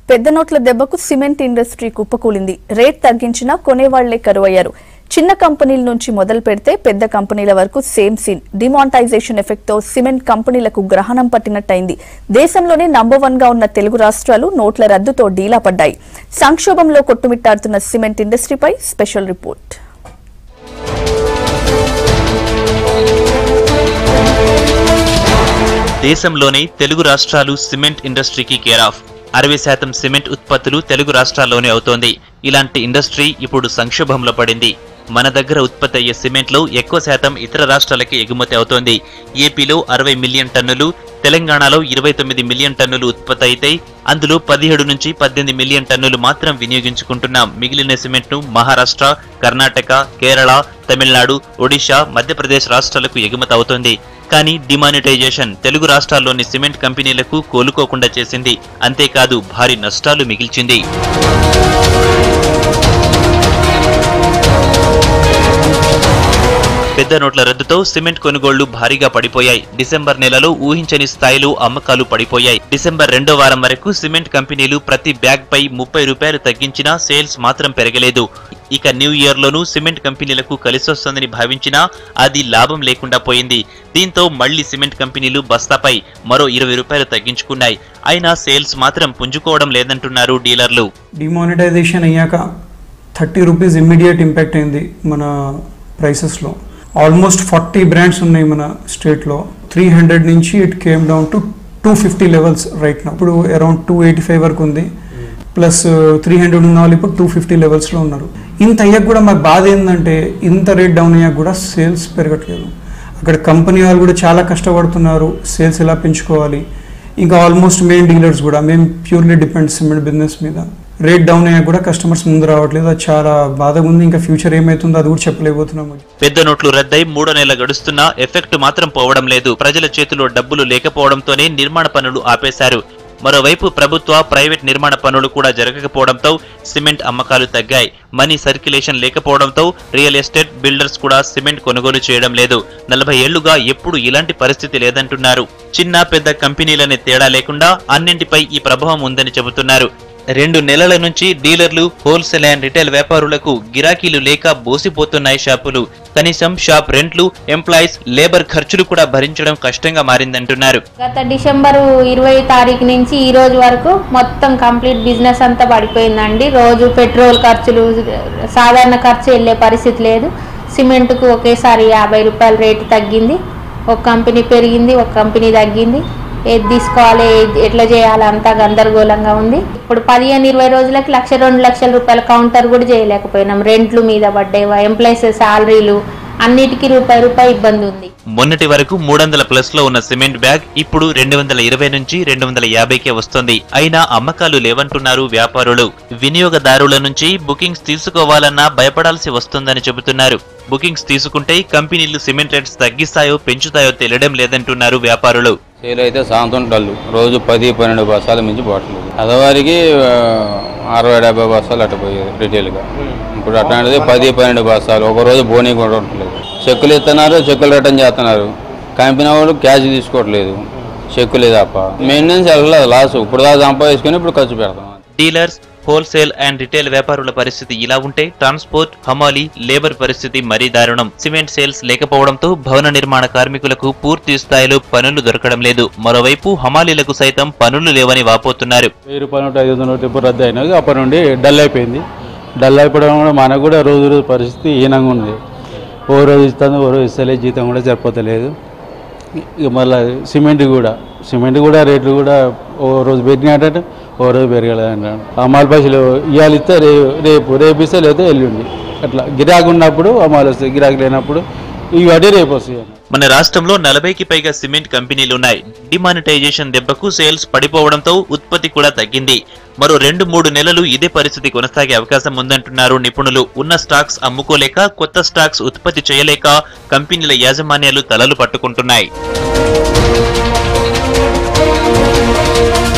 పెద్ద నోట్ల దెబ్బకు సిమెంట్ ఇండస్ట్రీ కుప్పకూలింది రేట్ తగ్గించినా కొనేవాళ్లే కరువయ్యారు చిన్న కంపెనీల నుంచి మొదలు పెడితే పెద్ద కంపెనీల వరకు సేమ్ సీన్ డిమానిటైజేషన్ ఎఫెక్ట్ తో సిమెంట్ కంపెనీలకు గ్రహణం పట్టినట్టయింది దేశంలోనే నంబర్ వన్ గా ఉన్న తెలుగు రాష్ట్రాలు నోట్ల రద్దుతో డీలా పడ్డాయి సంక్షోభంలో కొట్టుమిట్టాడుతున్న సిమెంట్ ఇండస్ట్రీపై స్పెషల్ రిపోర్ట్ దేశంలోనే తెలుగు రాష్ట్రాలు సిమెంట్ ఇండస్ట్రీకి కేర్ ఆఫ్ అరవై శాతం సిమెంట్ ఉత్పత్తులు తెలుగు రాష్ట్రాల్లోనే అవుతోంది ఇలాంటి ఇండస్ట్రీ ఇప్పుడు సంక్షోభంలో పడింది మన దగ్గర ఉత్పత్తి అయ్యే సిమెంట్లో ఎక్కువ శాతం ఇతర రాష్ట్రాలకి ఎగుమతి అవుతోంది ఏపీలో అరవై మిలియన్ టన్నులు తెలంగాణలో ఇరవై తొమ్మిది మిలియన్ టన్నులు ఉత్పత్తి అయితే అందులో పదిహేడు నుంచి పద్దెనిమిది మిలియన్ టన్నులు మాత్రం వినియోగించుకుంటున్నాం మిగిలిన సిమెంట్ను మహారాష్ట్ర కర్ణాటక కేరళ తమిళనాడు ఒడిశా మధ్యప్రదేశ్ రాష్ట్రాలకు ఎగుమతి అవుతోంది కానీ డిమానిటైజేషన్ తెలుగు రాష్ట్రాల్లోని సిమెంట్ కంపెనీలకు కోలుకోకుండా చేసింది అంతేకాదు భారీ నష్టాలు మిగిల్చింది పెద్ద నోట్ల రద్దుతో సిమెంట్ కొనుగోళ్లు భారీగా పడిపోయాయి డిసెంబర్ నెలలో ఊహించని స్థాయిలో అమ్మకాలు పడిపోయాయి డిసెంబర్ రెండో వారం వరకు సిమెంట్ కంపెనీలు ప్రతి బ్యాగ్ పై ముప్పై రూపాయలు తగ్గించినా సేల్స్ మాత్రం పెరగలేదు ఇక న్యూ ఇయర్ లోనూ సిమెంట్ కంపెనీలకు కలిసొస్తుందని భావించినా అది లాభం లేకుండా పోయింది దీంతో మళ్లీ సిమెంట్ కంపెనీలు బస్తాపై మరో ఇరవై రూపాయలు తగ్గించుకున్నాయి అయినా సేల్స్ మాత్రం పుంజుకోవడం లేదంటున్నారు డీలర్లు డిమానిటైజేషన్ అయ్యాక థర్టీ రూపీస్ ఇమ్మీడియట్ ఇంపాక్ట్ అయింది మన ప్రైసెస్లో ఆల్మోస్ట్ ఫార్టీ బ్రాండ్స్ ఉన్నాయి మన స్టేట్లో త్రీ హండ్రెడ్ నుంచి it came down to two fifty levels right నా ఇప్పుడు అరౌండ్ టూ ఎయిటీ ఫైవ్ వరకు ఉంది ప్లస్ త్రీ హండ్రెడ్ ఉన్న వాళ్ళు ఇప్పుడు టూ ఫిఫ్టీ లెవెల్స్లో ఉన్నారు ఇంత అయ్యాక కూడా మాకు బాధ ఏంటంటే ఇంత రేట్ డౌన్ అయ్యాక కూడా సేల్స్ పెరగట్లేదు అక్కడ కంపెనీ వాళ్ళు కూడా చాలా కష్టపడుతున్నారు సేల్స్ ఎలా పెంచుకోవాలి ఇంకా ఆల్మోస్ట్ మెయిన్ డీలర్స్ కూడా మేము ప్యూర్లీ డిపెండ్ సిమెంట్ బిజినెస్ మీద రేట్ డౌన్ అయ్యాక కూడా కస్టమర్స్ ముందు రావట్లేదు అది చాలా బాధగా ఉంది ఇంకా ఫ్యూచర్ ఏమవుతుందో అది కూడా చెప్పలేకపోతున్నాము పెద్ద నోట్లు రద్దై మూడో నెల గడుస్తున్నా ఎఫెక్ట్ మాత్రం పోవడం లేదు ప్రజల చేతిలో డబ్బులు లేకపోవడంతోనే నిర్మాణ పనులు ఆపేశారు మరోవైపు ప్రభుత్వ ప్రైవేట్ నిర్మాణ పనులు కూడా జరగకపోవడంతో సిమెంట్ అమ్మకాలు తగ్గాయి మనీ సర్క్యులేషన్ లేకపోవడంతో రియల్ ఎస్టేట్ బిల్డర్స్ కూడా సిమెంట్ కొనుగోలు చేయడం లేదు నలభై ఏళ్లుగా ఎప్పుడు ఇలాంటి పరిస్థితి లేదంటున్నారు చిన్న పెద్ద కంపెనీలనే తేడా లేకుండా అన్నింటిపై ఈ ప్రభావం ఉందని చెబుతున్నారు రెండు నెలల నుంచి డీలర్లు హోల్సేల్ అండ్ రిటైల్ వ్యాపారులకు గిరాకీలు లేక బోసిపోతున్నాయి షాపులు కనీసం షాప్ రెంట్లు ఎంప్లాయీస్ లేబర్ ఖర్చులు కూడా భరించడం కష్టంగా మారిందంటున్నారు గత డిసెంబర్ ఇరవై తారీఖు నుంచి ఈ రోజు వరకు మొత్తం కంప్లీట్ బిజినెస్ అంతా పడిపోయిందండి రోజు పెట్రోల్ ఖర్చులు సాధారణ ఖర్చు వెళ్ళే పరిస్థితి లేదు సిమెంట్కు ఒకేసారి యాభై రూపాయల రేటు తగ్గింది ఒక కంపెనీ పెరిగింది ఒక కంపెనీ తగ్గింది ఏది తీసుకోవాలి ఏది ఎట్లా చేయాలి అంతా గందరగోళంగా ఉంది ఇప్పుడు పదిహేను ఇరవై రోజులకి లక్ష రెండు లక్షల రూపాయల కౌంటర్ కూడా చేయలేకపోయినాం రెంట్లు మీద పడ్డాయి ఎంప్లాయీస్ శాలరీలు అన్నిటికీ రూపాయి రూపాయి ఇబ్బంది ఉంది మొన్నటి వరకు మూడు వందల ప్లస్ లో ఉన్న సిమెంట్ బ్యాగ్ ఇప్పుడు రెండు వందల ఇరవై నుంచి రెండు వందల యాభైకే వస్తుంది అయినా అమ్మకాలు లేవంటున్నారు వ్యాపారులు వినియోగదారుల నుంచి బుకింగ్స్ తీసుకోవాలన్నా భయపడాల్సి వస్తుందని చెబుతున్నారు బుకింగ్స్ తీసుకుంటే కంపెనీలు సిమెంట్ రేట్స్ తగ్గిస్తాయో పెంచుతాయో తెలియడం లేదంటున్నారు వ్యాపారులు సేల్ అయితే సాయంత్రం డల్లు రోజు పది పన్నెండు బస్సాల మించి పోవట్లేదు అదవారికి ఆ, అరవై డెబ్బై బస్సాలు అట్ట పోయేది రిటైల్గా ఇప్పుడు అట్లాంటిది పది పన్నెండు బస్సాలు ఒక రోజు బోనీ కూడా ఉండట్లేదు చెక్కులు ఇస్తున్నారు చెక్కులు రిటర్న్ చేస్తున్నారు కంపెనీ వాళ్ళు క్యాష్ తీసుకోవట్లేదు చెక్కులే తప్ప మెయింటెనెన్స్ వెళ్ళలేదు లాస్ ఇప్పుడు దాకా సంపాదించుకొని ఇప్పుడు ఖర్చు పెడతాం డీలర్స్ హోల్సేల్ అండ్ రిటైల్ వ్యాపారుల పరిస్థితి ఇలా ఉంటే ట్రాన్స్పోర్ట్ హమాలీ లేబర్ పరిస్థితి మరీ దారుణం సిమెంట్ సేల్స్ లేకపోవడంతో భవన నిర్మాణ కార్మికులకు పూర్తి స్థాయిలో పనులు దొరకడం లేదు మరోవైపు హమాలీలకు సైతం పనులు లేవని వాపోతున్నారు వెయ్యి రూపాయల నోటు ఐదు వందల నోటు ఎప్పుడు రద్దు అయినా అప్పటి నుండి డల్ అయిపోయింది డల్ అయిపోవడం కూడా మనకు కూడా రోజు రోజు పరిస్థితి హీనంగా ఉంది ఓ రోజు ఇస్తాను ఓ రోజు ఇస్తలే జీతం కూడా సరిపోతలేదు ఇక మళ్ళీ సిమెంట్ కూడా సిమెంట్ కూడా రేట్లు కూడా ఓ రోజు పెరిగినట్టు ఓ రోజు పెరగలేదు అంటాడు అమ్మాయిల పైసలు ఇవాళ ఇస్తే రే రేపు రేపు ఇస్తే లేదా ఎల్లుండి అట్లా గిరాకు ఉన్నప్పుడు అమ్మాయిలు వస్తాయి గిరాకు లేనప్పుడు ఇవన్నీ రేపు వస్తాయి అన్నమాట. మన రాష్ట్రంలో నలభైకి పైగా సిమెంట్ కంపెనీలున్నాయి డిమానిటైజేషన్ దెబ్బకు సేల్స్ పడిపోవడంతో ఉత్పత్తి కూడా తగ్గింది మరో రెండు మూడు నెలలు ఇదే పరిస్థితి కొనసాగే అవకాశం ఉందంటున్నారు నిపుణులు ఉన్న స్టాక్స్ అమ్ముకోలేక కొత్త స్టాక్స్ ఉత్పత్తి చేయలేక కంపెనీల యాజమాన్యాలు తలలు పట్టుకుంటున్నాయి